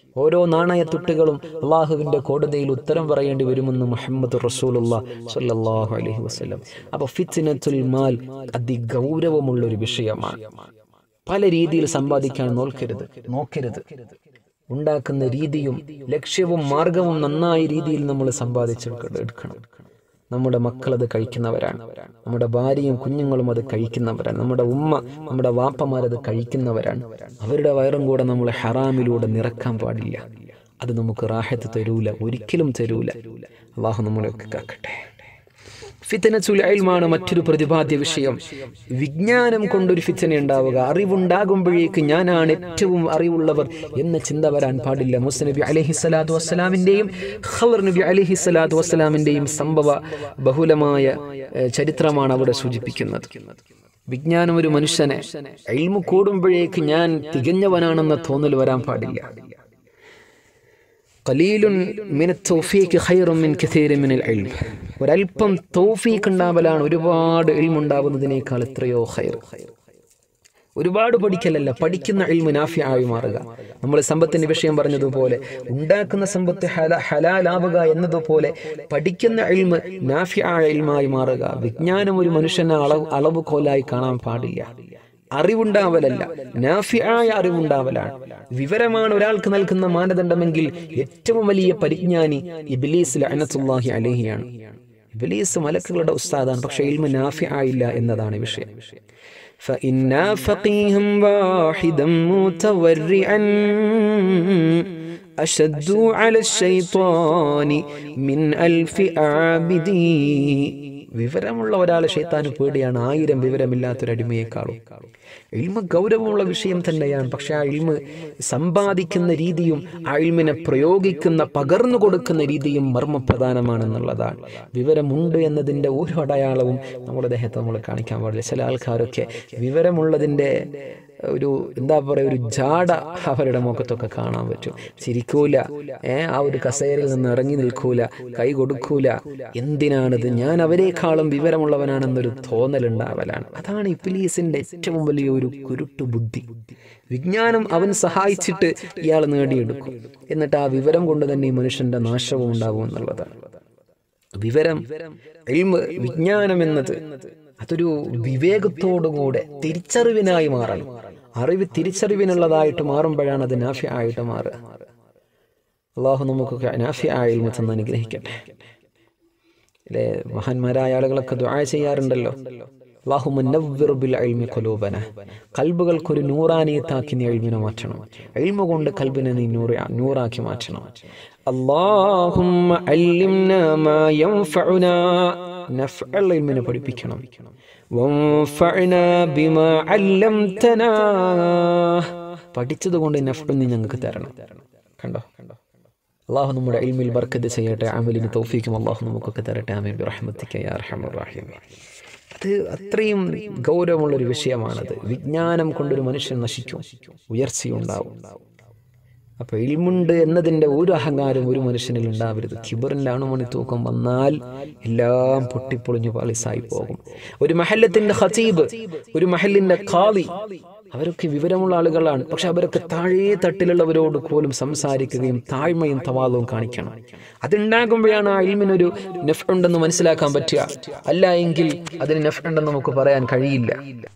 ഓരോ നാണയത്തുട്ടുകളും അള്ളാഹുവിൻ്റെ കോടതിയിൽ ഉത്തരം പറയേണ്ടി വരുമെന്ന് മുഹമ്മദ് റസൂലുള്ള സല്ലല്ലാഹു അലൈഹി വസല്ലം അപ്പോൾ ഫിത്നത്തുൽ മാൽ അതിഗൗരവമുള്ള ഒരു വിഷയമാണ് പല രീതിയിൽ സമ്പാദിക്കാൻ നോക്കരുത് നോക്കരുത് ഉണ്ടാക്കുന്ന രീതിയും ലക്ഷ്യവും മാർഗവും നന്നായ രീതിയിൽ നമ്മൾ സമ്പാദിച്ചെടുക്കണം നമ്മുടെ മക്കൾ അത് കഴിക്കുന്നവരാണ് നമ്മുടെ ഭാര്യയും കുഞ്ഞുങ്ങളും അത് കഴിക്കുന്നവരാണ് നമ്മുടെ ഉമ്മ നമ്മുടെ വാപ്പമാരത് കഴിക്കുന്നവരാണ് അവരുടെ വയറും കൂടെ നമ്മൾ ഹറാമിലൂടെ നിറക്കാൻ പാടില്ല അത് നമുക്ക് റാഹത്ത് തരൂല ഒരിക്കലും തരൂല അള്ളാഹു നമ്മളെയൊക്കെ കാക്കട്ടെ ഫിത്തനച്ചുൽ അയൽമാണ് മറ്റൊരു പ്രതിപാദ്യ വിഷയം വിജ്ഞാനം കൊണ്ടൊരു ഫിത്തന ഉണ്ടാവുക അറിവുണ്ടാകുമ്പോഴേക്ക് ഞാനാണ് ഏറ്റവും അറിവുള്ളവർ എന്ന ചിന്ത വരാൻ പാടില്ല മുസ് നബി അലഹി സ്വലാത്തു വസ്സലാമിൻ്റെയും ഖലർ നബി അലഹി സ്വലാത്തു വസ്സലാമിൻ്റെയും സംഭവ ബഹുലമായ ഏഹ്, ചരിത്രമാണ് അവിടെ സൂചിപ്പിക്കുന്നത് വിജ്ഞാനം ഒരു മനുഷ്യനെ എൽമു കൂടുമ്പോഴേക്ക് ഞാൻ തികഞ്ഞവനാണെന്ന തോന്നൽ വരാൻ പാടില്ല ഖലീലുൻ മിന തൗഫീഖ് ഖൈറും മിൻ കസീരിൻ മിനൽ ഇൽം ഒരല്പം തൗഫീഖ് ഉണ്ടാവലാണ് ഒരുപാട് ഇൽമ ഉണ്ടാവുന്നതിനേക്കാൾ എത്രയോ ഖൈർ ഒരുപാട് പഠിക്കലല്ല പഠിക്കുന്ന ഇൽമ നാഫി ആയി മാറുക നമ്മൾ സമ്പത്തിന്റെ വിഷയം പറഞ്ഞതുപോലെ ഉണ്ടാക്കുന്ന സമ്പത്ത് ഹല ഹലാലാവുക എന്നതുപോലെ പഠിക്കുന്ന ഇൽമ നാഫി ആയ ഇൽമായി മാറുക വിജ്ഞാനം ഒരു മനുഷ്യനെ അളവ് അളവ് കോലായി കാണാൻ പാടില്ല അറിവുണ്ടാവലല്ല നാഫിയായ അറിവുണ്ടാവലാണ് വിവരമാണ് ഒരാൾക്ക് നൽകുന്ന മാനദണ്ഡമെങ്കിൽ ഏറ്റവും വലിയ പരിജ്ഞാനി ഇബിലീസ് ലഅനത്തുല്ലാഹി അലഹിയാണ് ഇബിലീസ് മലക്കുകളുടെ ഉസ്താദാണ് പക്ഷേ ഇൽമ നാഫി ആയില്ല എന്നതാണ് വിഷയം فإنا فقيها واحدا متورعا أشد على الشيطان من ألف عابد വിവരമുള്ള ഒരാളെ ഷെയ്ത്താന് പേടിയാണ് ആയിരം വിവരമില്ലാത്തൊരടിമയെക്കാളും ഇൽമ ഗൗരവമുള്ള വിഷയം തന്നെയാണ് പക്ഷെ ആ ഇൽമ സമ്പാദിക്കുന്ന രീതിയും ആ ഇൽമിനെ പ്രയോഗിക്കുന്ന പകർന്നു കൊടുക്കുന്ന രീതിയും മർമ്മപ്രധാനമാണെന്നുള്ളതാണ് വിവരമുണ്ട് എന്നതിൻ്റെ ഓരോ അടയാളവും നമ്മുടെ ദേഹത്ത് നമ്മൾ കാണിക്കാൻ പാടില്ല ചില ആൾക്കാരൊക്കെ വിവരമുള്ളതിൻ്റെ ഒരു എന്താ പറയുക ഒരു ജാട അവരുടെ മുഖത്തൊക്കെ കാണാൻ പറ്റും ചിരിക്കൂല ഏ ആ ഒരു കസേരയിൽ നിന്ന് ഇറങ്ങി നിൽക്കൂല കൈ കൊടുക്കൂല എന്തിനാണിത് ഞാൻ അവരെക്കാളും വിവരമുള്ളവനാണെന്നൊരു തോന്നലുണ്ടാവലാണ് അതാണ് ഇപ്പിലീസിന്റെ ഏറ്റവും വലിയ ഒരു കുരുട്ടു ബുദ്ധി വിജ്ഞാനം അവൻ സഹായിച്ചിട്ട് ഇയാൾ നേടിയെടുക്കും എന്നിട്ട് ആ വിവരം കൊണ്ട് തന്നെ ഈ മനുഷ്യന്റെ നാശവും ഉണ്ടാവും എന്നുള്ളതാണ് വിവരം ഇൽമ് വിജ്ഞാനം എന്നത് അതൊരു വിവേകത്തോടുകൂടെ തിരിച്ചറിവിനായി മാറണം അറിവ് തിരിച്ചറിവിനുള്ളതായിട്ട് മാറുമ്പോഴാണ് അത് നാഫി ആയിട്ട് മാറുക അള്ളാഹു നമുക്ക് നാഫി ആയിൽ തന്ന് അനുഗ്രഹിക്കട്ടെ അല്ലേ മഹാന്മാരായ ആളുകളൊക്കെ ദുആ ചെയ്യാറുണ്ടല്ലോ അല്ലാഹുമ്മ നവ്വിർ ബിൽ ഇൽമി ഖുലൂബന കൽബുകൾക്കൊരു നൂറാനിയത്താക്കി നീ ഇൽമിനെ മാറ്റണം ഇൽമ കൊണ്ട് കൽബിനെ നീ നൂറ് നൂറാക്കി മാറ്റണം അല്ലാഹുമ്മ അല്ലിംനാ മാ യൻഫഉനാ നഫ്അൽ ഇൽമിനെ പഠിപ്പിക്കണം വൻഫഅനാ ബിമാ അല്ലംതനാ പഠിച്ചത് കൊണ്ട് നഫ്അൽ നീ ഞങ്ങൾക്ക് തരണം കണ്ടോ കണ്ടോ അള്ളാഹു നമ്മുടെ ഇൽമിൽ ബർക്കത്ത് ചെയ്യട്ടെ അമലിന് തൗഫീക്കും അള്ളാഹു നമുക്കൊക്കെ തരട്ടെ അമീൻ റഹ്മത്തിക്ക യാ അർഹമർ റഹീം അത് അത്രയും ഗൗരവമുള്ളൊരു വിഷയമാണത് വിജ്ഞാനം കൊണ്ടൊരു മനുഷ്യൻ നശിക്കും ഉയർച്ചയുണ്ടാവും അപ്പൊ ഇൽമുണ്ട് എന്നതിൻ്റെ ഒരു അഹങ്കാരം ഒരു മനുഷ്യനിൽ ഉണ്ടാവരുത് കിബറിൻ്റെ അണുമണി തൂക്കം വന്നാൽ എല്ലാം പൊട്ടിപ്പൊളിഞ്ഞു പാളിസായി പോകും ഒരു മഹല്ലത്തിന്റെ ഖതീബ് ഒരു മഹലിന്റെ ഖാളി അവരൊക്കെ വിവരമുള്ള ആളുകളാണ് പക്ഷെ അവരൊക്കെ താഴേ തട്ടിലുള്ളവരോട് പോലും സംസാരിക്കുകയും താഴ്മയും തവാദവും കാണിക്കണം അതുണ്ടാകുമ്പോഴാണ് ആ ഇൽമിനൊരു നെഫ് ഉണ്ടെന്ന് മനസ്സിലാക്കാൻ പറ്റുക അല്ല എങ്കിൽ അതിന് നെഫ് ഉണ്ടെന്ന് നമുക്ക് പറയാൻ കഴിയില്ല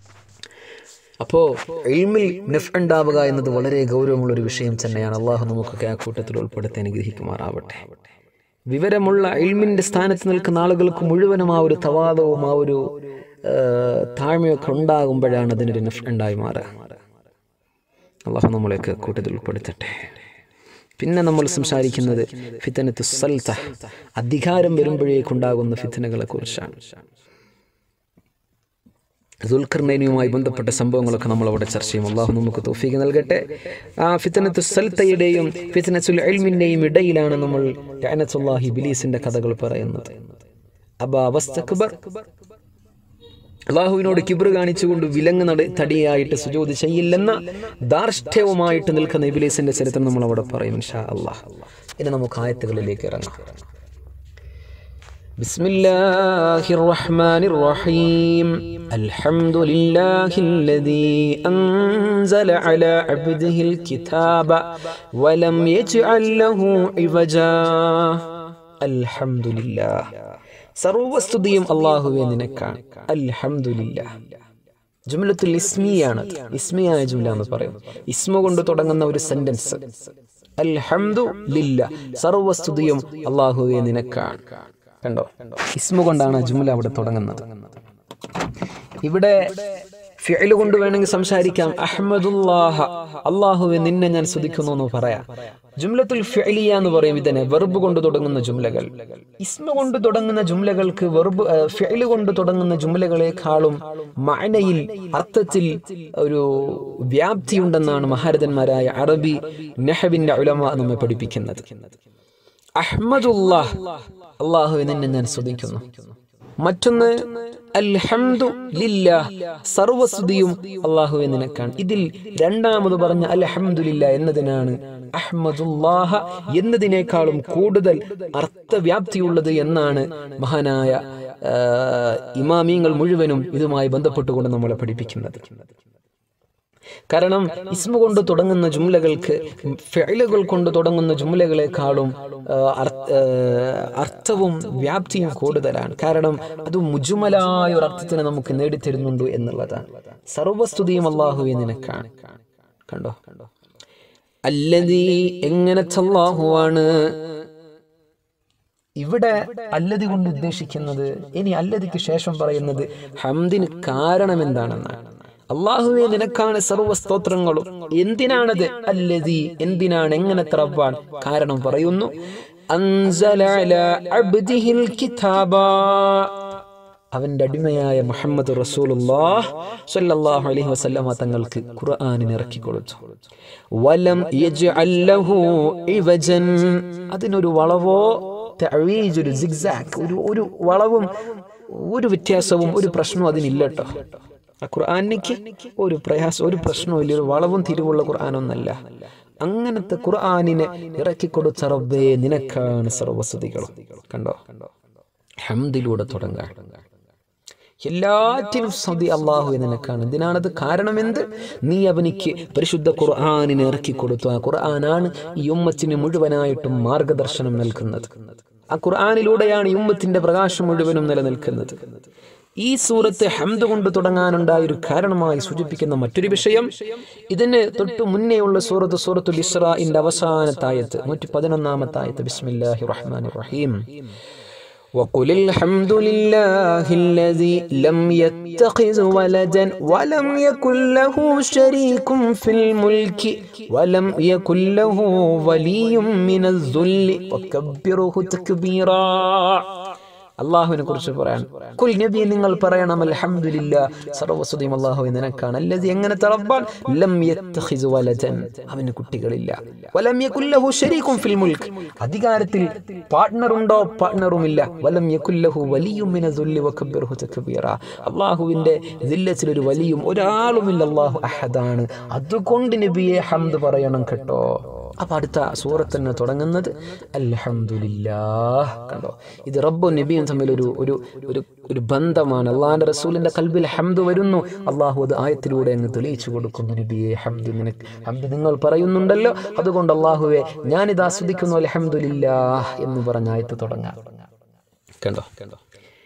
അപ്പോ എൽമിൽ നെഫ് ഉണ്ടാവുക എന്നത് വളരെ ഗൗരവമുള്ള ഒരു വിഷയം തന്നെയാണ് അള്ളാഹു നമുക്കൊക്കെ ആ കൂട്ടത്തിൽ ഉൾപ്പെടുത്തി അനുഗ്രഹിക്കുമാറാവട്ടെ വിവരമുള്ള എൽമിന്റെ സ്ഥാനത്ത് നിൽക്കുന്ന ആളുകൾക്ക് മുഴുവനും ആ ഒരു തവാദവും ആ ഒരു ആ, താഴ്മയൊക്കെ ഉണ്ടാകുമ്പോഴാണ് അതിനൊരു നെഫ് ഉണ്ടായി മാറുക അള്ളാഹു നമ്മളെയൊക്കെ കൂട്ടത്തിൽ ഉൾപ്പെടുത്തട്ടെ പിന്നെ നമ്മൾ സംസാരിക്കുന്നത് ഫിത്തനത്ത് സൽത്ത അധികാരം വരുമ്പോഴേക്കുണ്ടാകുന്ന ഫിത്തനകളെ കുറിച്ചാണ് ദുൽഖർനൈനിയുമായി ബന്ധപ്പെട്ട സംഭവങ്ങളൊക്കെ നമ്മൾ അവിടെ ചർച്ച ചെയ്യും അള്ളാഹു നമുക്ക് തോഫീക്ക് നൽകട്ടെ ആ ഫിത്തനത്തു സൽത്തയുടെയും ഫിത്തനത്തുൽ എൽമിൻ്റെയും ഇടയിലാണ് നമ്മൾ ലഅനത്തുല്ലാഹി ബിലീസിന്റെ കഥകൾ പറയുന്നത് അബാ വസ്തക്ബർ അള്ളാഹുവിനോട് കിബർ കാണിച്ചുകൊണ്ട് വിലങ്ങ് നട തടിയായിട്ട് സുജോത് ചെയ്യില്ലെന്ന ധാർഷ്ട്യവുമായിട്ട് നിൽക്കുന്ന ഇബിലീസിന്റെ ചരിത്രം നമ്മൾ അവിടെ പറയും ഷാ അള്ളാഹ് ഇനി നമുക്ക് ആയത്തുകളിലേക്ക് ഇറങ്ങാം بسم الله الرحمن الرحيم الحمد لله الذي أنزل على عبده الكتاب ولم يجعل له عوجا الحمد لله സർവസ്തുതിയും അള്ളാഹുവെ നിനക്കാണ് അൽഹംദുലില്ല ജുംലത്തുൽ ഇസ്മിയാണ് ഇസ്മിയായ ജുംല എന്ന് പറയും ഇസ്മ കൊണ്ട് തുടങ്ങുന്ന ഒരു സെന്റൻസ് അൽഹംദു ലില്ല സർവസ്തുതിയും അള്ളാഹുവെ നിനക്കാണ് കണ്ടോ ഇസ്മ കൊണ്ടാണ് ആ ജുംല അവിടെ തുടങ്ങുന്നത് ഇവിടെ ഫിഅല് കൊണ്ട് വേണമെങ്കിൽ സംസാരിക്കാം അഹമ്മദുല്ലാഹ അള്ളാഹുവെ നിന്നെ ഞാൻ സ്തുതിക്കുന്നു എന്ന് പറയാം ജുംലത്തുൽ ഫിഅലിയ എന്ന് പറയും ഇതിനെ വെർബ് കൊണ്ട് തുടങ്ങുന്ന ജുംലകൾ ഇസ്മ കൊണ്ട് തുടങ്ങുന്ന ജുംലകൾക്ക് വെർബ് ഫിഅല് കൊണ്ട് തുടങ്ങുന്ന ജുംലകളെക്കാളും മഅനയിൽ അർത്ഥത്തിൽ ഒരു വ്യാപ്തിയുണ്ടെന്നാണ് മഹാരഥന്മാരായ അറബി നെഹബിന്റെ ഉലമ നമ്മെ പഠിപ്പിക്കുന്നത് അഹ്മദുല്ലാഹ് അള്ളാഹുവെ നിന്നെ ഞാൻ സ്തുതിക്കുന്നു മറ്റൊന്ന് അൽഹംദു ലില്ലാഹ് സർവസ്തുതിയും അള്ളാഹുവെ നിനക്കാണ് ഇതിൽ രണ്ടാമത് പറഞ്ഞ അൽഹംദുലില്ല എന്നതിനാണ് അഹ്മദുല്ലാഹ എന്നതിനേക്കാളും കൂടുതൽ അർത്ഥവ്യാപ്തിയുള്ളത് എന്നാണ് മഹാനായ ആ, ഇമാമിയങ്ങൾ മുഴുവനും ഇതുമായി ബന്ധപ്പെട്ടുകൊണ്ട് നമ്മളെ പഠിപ്പിക്കുന്നത് കാരണം ഇസ്മ കൊണ്ട് തുടങ്ങുന്ന ജുംലകൾക്ക് ഫെയിലുകൾ കൊണ്ട് തുടങ്ങുന്ന ജുംലകളെക്കാളും ആ, അർത്ഥ- ആ, അർത്ഥവും വ്യാപ്തിയും കൂടുതലാണ് കാരണം അത് മുജുമലായ ഒരു അർത്ഥത്തിനെ നമുക്ക് നേടിത്തരുന്നുണ്ട് എന്നുള്ളതാണ് സർവസ്തുതിയും അള്ളാഹുവെ നിനക്കാണ് കണ്ടോ അല്ലതീ എങ്ങനത്തെ അള്ളാഹുവാണ് ഇവിടെ അല്ലതി കൊണ്ട് ഉദ്ദേശിക്കുന്നത് ഇനി അല്ലതിക്ക് ശേഷം പറയുന്നത് ഹംദിന് കാരണം എന്താണെന്നാണ് അള്ളാഹുവെ നിനക്കാണ് സർവസ്തോത്രങ്ങളും എന്തിനാണത് അല്ലതി എന്തിനാണ് എങ്ങനത്തെ റബ്ബാൻ കാരണം പറയുന്നു അൻസല അലാ അബ്ദിഹിൽ കിതാബാ അവന്റെ അടിമയായ മുഹമ്മദ് റസൂലുള്ളാഹ് സ്വല്ലല്ലാഹു അലൈഹി വസല്ലമ തങ്ങൾക്ക് ഖുർആനിന് ഇറക്കി കൊടുത്തു വലം യജ്അൽ ലഹു ഇവജൻ അതിനൊരു വളവോ തഅവീജ് ഒരു സിഗ്സാഗ് ഒരു ഒരു വളവും ഒരു വ്യത്യാസവും ഒരു പ്രശ്നവും അതിനില്ല കേട്ടോ ആ ഖുർആനിക്ക് ഒരു പ്രയാസം ഒരു പ്രശ്നവും ഇല്ല ഒരു വളവും തിരിവുള്ള ഖുർആനൊന്നല്ല അങ്ങനത്തെ ഖുർആനിനെ ഇറക്കി കൊടുത്ത റബ്ബേ നിനക്കാണ് സർവസ്തുതികളും കണ്ടോ ഹംദിലൂടെ തുടങ്ങാൻ എല്ലാറ്റിനും സതി അള്ളാഹു നിനക്കാണ് എന്തിനാണത് കാരണം എന്ത് നീ അവനിക്ക് പരിശുദ്ധ ഖുർആാനിനെ ഇറക്കി കൊടുത്തു ആ ഖുർആനാണ് ഈ ഉമ്മത്തിന് മുഴുവനായിട്ടും മാർഗദർശനം നൽകുന്നത് ആ ഖുർആാനിലൂടെയാണ് ഈ ഉമ്മത്തിന്റെ പ്രകാശം മുഴുവനും നിലനിൽക്കുന്നത് ഈ സൂറത്ത് ഹംദ് കൊണ്ട് തുടങ്ങാനുണ്ടായ ഒരു കാരണമായി സൂചിപ്പിക്കുന്ന മറ്റൊരു വിഷയം ഇതിന് തൊട്ടു മുന്നേയുള്ള സൂറത്ത് സൂറത്തുൽ ഇസ്രാഇന്റെ അവസാനത്തായത്ത് നൂറ്റി പതിനൊന്നാമത്തായത്ത് ബിസ്മില്ലാഹി റഹ്മാൻ റഹീം وقل الحمد لله الذي لم يتخذ ولدا ولم يكن له شريك في الملك ولم يكن له ولي من الذل وكبره تكبيرا അള്ളാഹുവിനെ കുറിച്ച് പറയാൻ കുൽ നബി നിങ്ങൾ പറയണം അൽഹംദുലില്ലാ സർവസ്തുതിയും അള്ളാഹു നിനക്കാണ് അല്ലതി എങ്ങനെ റബ്ബാൻ ലം യത്തഖിസ് വലദൻ അവന് കുട്ടികളില്ല വലം യകുൽ ലഹു ശരീകുൻ ഫിൽ മുൽക്ക് അധികാരത്തിൽ പാർട്ട്ണർ ഉണ്ടോ പാർട്ട്ണറും ഇല്ല വലം യകുൽ ലഹു വലിയും മിന ദുല്ലി വകബ്ബിർഹു തക്ബീറ അള്ളാഹുവിന്റെ ദില്ലത്തിൽ ഒരു വലിയും ഒരാളുമില്ല അള്ളാഹു അഹദാണ് അതുകൊണ്ട് നബിയെ ഹംദ് പറയണം കേട്ടോ അപ്പൊ അടുത്ത സൂറത്ത് തന്നെ തുടങ്ങുന്നത് അൽഹംദുലില്ലാഹ് കണ്ടോ ഇത് റബ്ബും നബിയും തമ്മിൽ ഒരു ഒരു ഒരു ഒരു ബന്ധമാണ് അള്ളാഹിന്റെ റസൂലിന്റെ കൽബിൽ ഹംദ് വരുന്നു അള്ളാഹു അത് ആയത്തിലൂടെ അങ്ങ് തെളിയിച്ചു കൊടുക്കുന്നു നബിയെ ഹംദ് നിനക്ക് ഹംദ് നിങ്ങൾ പറയുന്നുണ്ടല്ലോ അതുകൊണ്ട് അള്ളാഹുവെ ഞാനിത് ആസ്വദിക്കുന്നു അൽഹംദുലില്ലാഹ് എന്ന് പറഞ്ഞ ആയത്ത് തുടങ്ങാം കണ്ടോ കണ്ടോ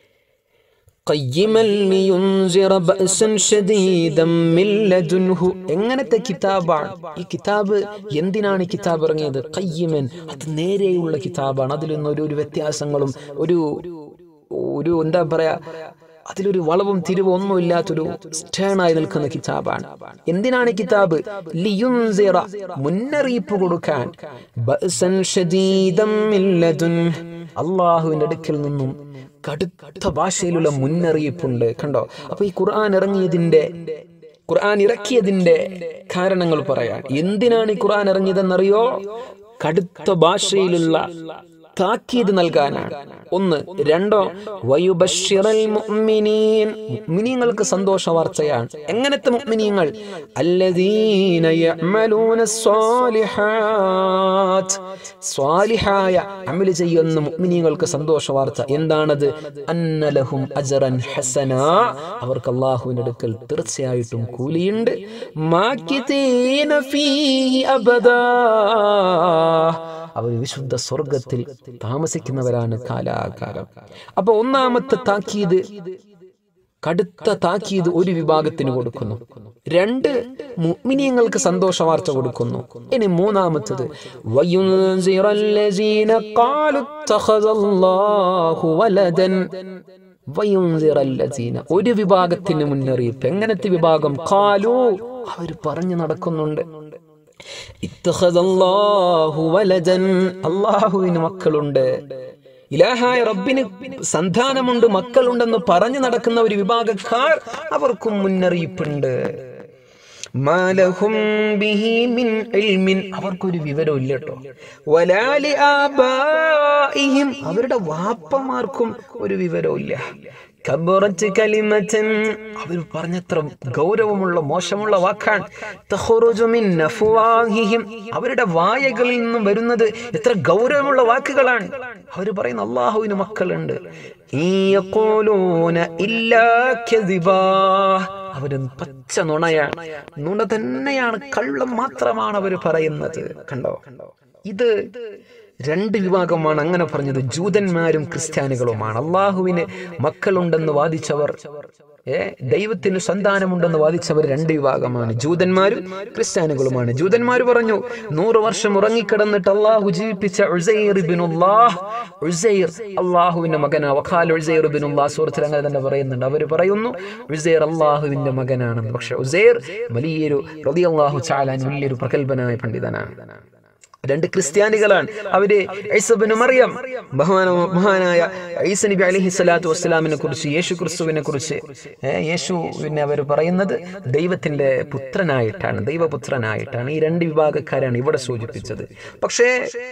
قيما لينذر بأسا شديدا من لدنه എങ്ങനത്തെ കിതാബാണ് ഈ കിതാബ് എന്തിനാണ് ഈ കിതാബ് ഇറങ്ങിയത് കയ്യമൻ അത് നേരെയുള്ള കിതാബാണ് അതിലൊന്നും ഒരു ഒരു വ്യത്യാസങ്ങളും ഒരു ഒരു എന്താ പറയാ അതിലൊരു വളവും തിരിവും ഒന്നും ഇല്ലാത്തൊരു സ്റ്റേണായി നിൽക്കുന്ന കിതാബാണ് എന്തിനാണ് ഈ കിതാബ് ലിയുൻസിറ മുന്നറിയിപ്പ് കൊടുക്കാൻ ബഅസൻ ഷദീദം മിൻ ലദുൻ അള്ളാഹുവിന്റെ അടുക്കൽ നിന്നും കടുത്ത ഭാഷയിലുള്ള മുന്നറിയിപ്പുണ്ട് കണ്ടോ അപ്പൊ ഈ ഖുർആൻ ഇറങ്ങിയതിന്റെ ഖുർആൻ ഇറക്കിയതിന്റെ കാരണങ്ങൾ പറയാൻ എന്തിനാണ് ഈ ഖുർആൻ ഇറങ്ങിയതെന്നറിയോ കടുത്ത ഭാഷയിലുള്ള താക്കീത് നൽകാനാണ് ഒന്ന് രണ്ടോ വയുബശ്ശിറൽ മുഅ്മിനീൻ മുഅ്മിനീങ്ങൾക്ക് സന്തോഷ വാർത്തയാണ് എങ്ങനത്തെ മുഅ്മിനീങ്ങൾ അല്ലദീന യഅമലൂന സ്വാലിഹാത്ത് സ്വാലിഹായ അമൽ ചെയ്യുന്ന മുഅ്മിനീങ്ങൾക്ക് സന്തോഷ വാർത്ത എന്താണത് അന്നലഹും അജറൻ ഹസന അവർക്ക് അല്ലാഹുവിന്റെ അടുക്കൽ തീർച്ചയായിട്ടും കൂലിയുണ്ട് മാക്കിതീന ഫീഹി അബദാ അവർ വിശുദ്ധ സ്വർഗത്തിൽ താമസിക്കുന്നവരാണ് കാലാകാലം അപ്പൊ ഒന്നാമത്തെ താക്കീത് കടുത്ത താക്കീത് ഒരു വിഭാഗത്തിന് കൊടുക്കുന്നു രണ്ട് മുഅ്മിനീങ്ങൾക്ക് സന്തോഷ വാർത്ത കൊടുക്കുന്നു ഇനി മൂന്നാമത്തത് വയുൻസിറല്ലസീന ഖാലു ഇത്തഖദല്ലാഹു വലദൻ വയുൻസിറല്ലസീന ഒരു വിഭാഗത്തിന് മുന്നറിയിപ്പ് എങ്ങനത്തെ വിഭാഗം ഖാലു അവർ പറഞ്ഞു നടക്കുന്നുണ്ട് ഇത്തഖദല്ലാഹു വലദൻ അല്ലാഹുവിന് മക്കളുണ്ട് ഇലാഹായ റബ്ബിന് സന്താനമുണ്ട് മക്കളുണ്ടെന്ന് പറഞ്ഞു നടക്കുന്ന ഒരു വിഭാഗക്കാർ അവർക്കും മുന്നറിയിപ്പുണ്ട് മാലഹും ബിഹി മിൻ ഇൽമിൻ അവർക്കൊരു വിവരവും ഇല്ല കേട്ടോ വലാലി ആബാഇഹിം അവരുടെ വാപ്പമാർക്കും ഒരു വിവരവും ഇല്ല കബറത്ത് കലിമത്തൻ അവർ പറഞ്ഞത്ര ഗൗരവമുള്ള മോശമുള്ള വാക്കാണ് തഖറുജു മിൻ അഫ്വാഹിഹിം അവരുടെ വായകളിൽ നിന്നും വരുന്നത് എത്ര ഗൗരവമുള്ള വാക്കുകളാണ് അവർ പറയുന്ന അള്ളാഹുവിന് മക്കളുണ്ട് ഈ യഖൂലൂന ഇല്ലാ കദിബാ അവര് പച്ച നുണയാണ് നുണ തന്നെയാണ് കള്ളം മാത്രമാണ് അവർ പറയുന്നത് കണ്ടോ ഇത് രണ്ട് വിഭാഗമാണ് അങ്ങനെ പറഞ്ഞത് ജൂതന്മാരും ക്രിസ്ത്യാനികളുമാണ് അള്ളാഹുവിന് മക്കളുണ്ടെന്ന് വാദിച്ചവർ ഏ ദൈവത്തിന് സന്താനമുണ്ടെന്ന് വാദിച്ചവർ രണ്ട് വിഭാഗമാണ് ജൂതന്മാരും ക്രിസ്ത്യാനികളുമാണ് ജൂതന്മാർ പറഞ്ഞു നൂറ് വർഷം ഉറങ്ങിക്കിടന്നിട്ട് അള്ളാഹു ജീവിപ്പിച്ച ഉസൈർ ബിനുല്ലാഹ് ഉസൈർ അള്ളാഹുവിന്റെ മകനാ വഖാൽ ഉസൈർ ബിനുല്ലാഹ് സൂറത്തിൽ അങ്ങനെ തന്നെ പറയുന്നുണ്ട് അവർ പറയുന്നു ഉസൈർ അള്ളാഹുവിന്റെ മകനാണെന്ന് പക്ഷെ ഉസൈർ വലിയൊരു റളിയല്ലാഹു ചാലാൻ വലിയൊരു പ്രഗത്ഭനായ പണ്ഡിതനാണ് രണ്ട് ക്രിസ്ത്യാനികളാണ് അവര് ഐസബിന് മറിയം ബഹുമാന മഹാനായ ഐസ നബി അലഹി സ്വലാത്തു വസ്സലാമിനെ കുറിച്ച് യേശു ക്രിസ്തുവിനെ കുറിച്ച് ഏ, യേശു പിന്നെ അവർ പറയുന്നത് ദൈവത്തിന്റെ പുത്രനായിട്ടാണ് ദൈവപുത്രനായിട്ടാണ് ഈ രണ്ട് വിഭാഗക്കാരാണ് ഇവിടെ സൂചിപ്പിച്ചത് പക്ഷേ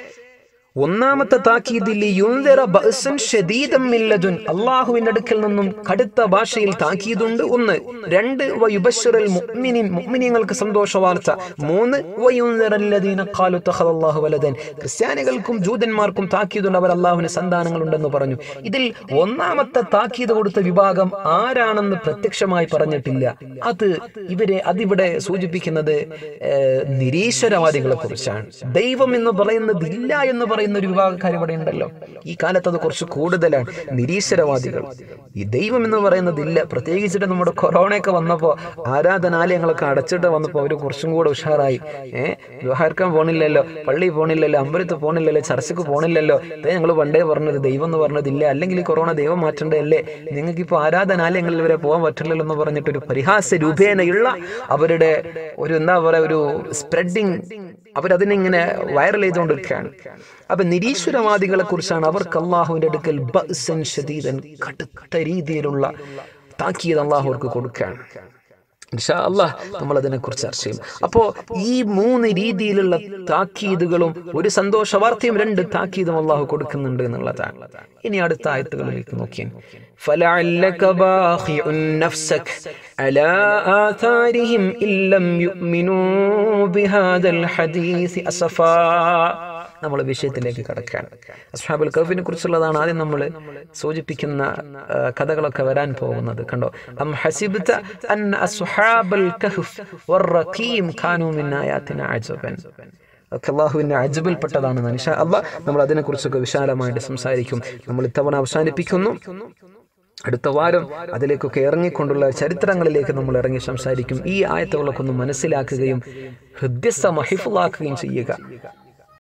ഒന്നാമത്തെ താക്കീതിൽ യുൻദിറ ബഅസൻ ശദീദം മില്ലദുൻ അള്ളാഹുവിന്റെ അടുക്കൽ നിന്നും കടുത്ത ഭാഷയിൽ താക്കീതുണ്ട് ഒന്ന് രണ്ട് വയുബശ്ശിറൽ മുഅ്മിനീൻ മുഅ്മിനീങ്ങൾക്ക് സന്തോഷ വാർത്ത മൂന്ന് വയുൻദിറല്ലദീന ഖാലു തഖദല്ലാഹു വലദൻ ക്രിസ്ത്യാനികൾക്കും ജൂതന്മാർക്കും താക്കീതുണ്ട് അവർ അള്ളാഹുവിന് സന്താനങ്ങളുണ്ടെന്ന് പറഞ്ഞു ഇതിൽ ഒന്നാമത്തെ താക്കീത് കൊടുത്ത വിഭാഗം ആരാണെന്ന് പ്രത്യക്ഷമായി പറഞ്ഞിട്ടില്ല അത് ഇവരെ അതിവിടെ സൂചിപ്പിക്കുന്നത് ഏഹ്, നിരീശ്വരവാദികളെ കുറിച്ചാണ് ദൈവം എന്ന് പറയുന്നത് ഇല്ല എന്ന് പറയുന്ന ഒരു വിഭാഗക്കാർ ഇവിടെ ഉണ്ടല്ലോ ഈ കാലത്ത് അത് കുറച്ച് കൂടുതലാണ് നിരീശ്വരവാദികൾ ഈ ദൈവം എന്ന് പറയുന്നത് ഇല്ല പ്രത്യേകിച്ചിട്ട് നമ്മുടെ കൊറോണയൊക്കെ വന്നപ്പോൾ ആരാധനാലയങ്ങളൊക്കെ അടച്ചിട്ട് വന്നപ്പോൾ അവർ കുറച്ചും കൂടെ ഉഷാറായി ഏഹ് വ്യവഹാരിക്കാൻ പോണില്ലല്ലോ പള്ളി പോണില്ലല്ലോ അമ്പലത്ത് പോണില്ലല്ലോ ചർച്ചക്ക് പോണില്ലല്ലോ ഇതേ ഞങ്ങൾ പണ്ടേ പറഞ്ഞത് ദൈവം എന്ന് പറഞ്ഞതില്ല അല്ലെങ്കിൽ ഈ കൊറോണ ദൈവം മാറ്റേണ്ടതല്ലേ നിങ്ങൾക്ക് ഇപ്പോൾ ആരാധനാലയങ്ങളിൽ വരെ പോകാൻ പറ്റില്ലല്ലോ എന്ന് പറഞ്ഞിട്ട് ഒരു പരിഹാസ രൂപേണയുള്ള അവരുടെ ഒരു എന്താ പറയുക ഒരു സ്പ്രെഡിങ് അവരതിനിങ്ങനെ വൈറൽ ചെയ്തുകൊണ്ടിരിക്കുകയാണ് അപ്പൊ നിരീശ്വരവാദികളെ കുറിച്ചാണ് അവർക്ക് അള്ളാഹുവിന്റെ അടുക്കൽ ബഅ്സൻ ശദീദൻ കടുത്ത രീതിയിലുള്ള താക്കീത് അള്ളാഹു അവർക്ക് കൊടുക്കുകയാണ് ഇൻഷാ അല്ലാഹ് നമ്മൾ അതിനെക്കുറിച്ച് ചർച്ച ചെയ്യും അപ്പോ ഈ മൂന്ന് രീതിയിലുള്ള താക്കീതുകളും ഒരു സന്തോഷ വാർത്തയും രണ്ട് താക്കീതും അള്ളാഹു കൊടുക്കുന്നുണ്ട് എന്നുള്ളതാണ് ഇനി അടുത്ത ആയത്തുകളിലേക്ക് നോക്കിയാൽ فلعلك باخع نفسك على آثارهم إن لم يؤمنوا بهذا الحديث أسفا നമ്മൾ വിഷയത്തിലേക്ക് കടക്കുകയാണ് അസ്ഹാബുൽ കഫിനെ കുറിച്ചുള്ളതാണ് ആദ്യം നമ്മൾ സൂചിപ്പിക്കുന്ന ആ, കഥകളൊക്കെ വരാൻ പോകുന്നത് കണ്ടോ അം ഹസിബ്ത അൻ അസ്ഹാബൽ കഹ്ഫ് വറഖീം കാനൂ മിൻ ആയാതിന അജബൻ ഒക്കെ അള്ളാഹുവിന്റെ അജബിൽപ്പെട്ടതാണ് നിഷ അള്ളാഹ് നമ്മൾ അതിനെക്കുറിച്ചൊക്കെ വിശാലമായിട്ട് സംസാരിക്കും നമ്മൾ ഇത്തവണ അവസാനിപ്പിക്കുന്നു അടുത്ത വാരം അതിലേക്കൊക്കെ ഇറങ്ങിക്കൊണ്ടുള്ള ചരിത്രങ്ങളിലേക്ക് നമ്മൾ ഇറങ്ങി സംസാരിക്കും ഈ ആയത്തുകളൊക്കെ ഒന്ന് മനസ്സിലാക്കുകയും ഹൃദ്യസ്ഥ മഹിഫുള്ളാക്കുകയും ചെയ്യുക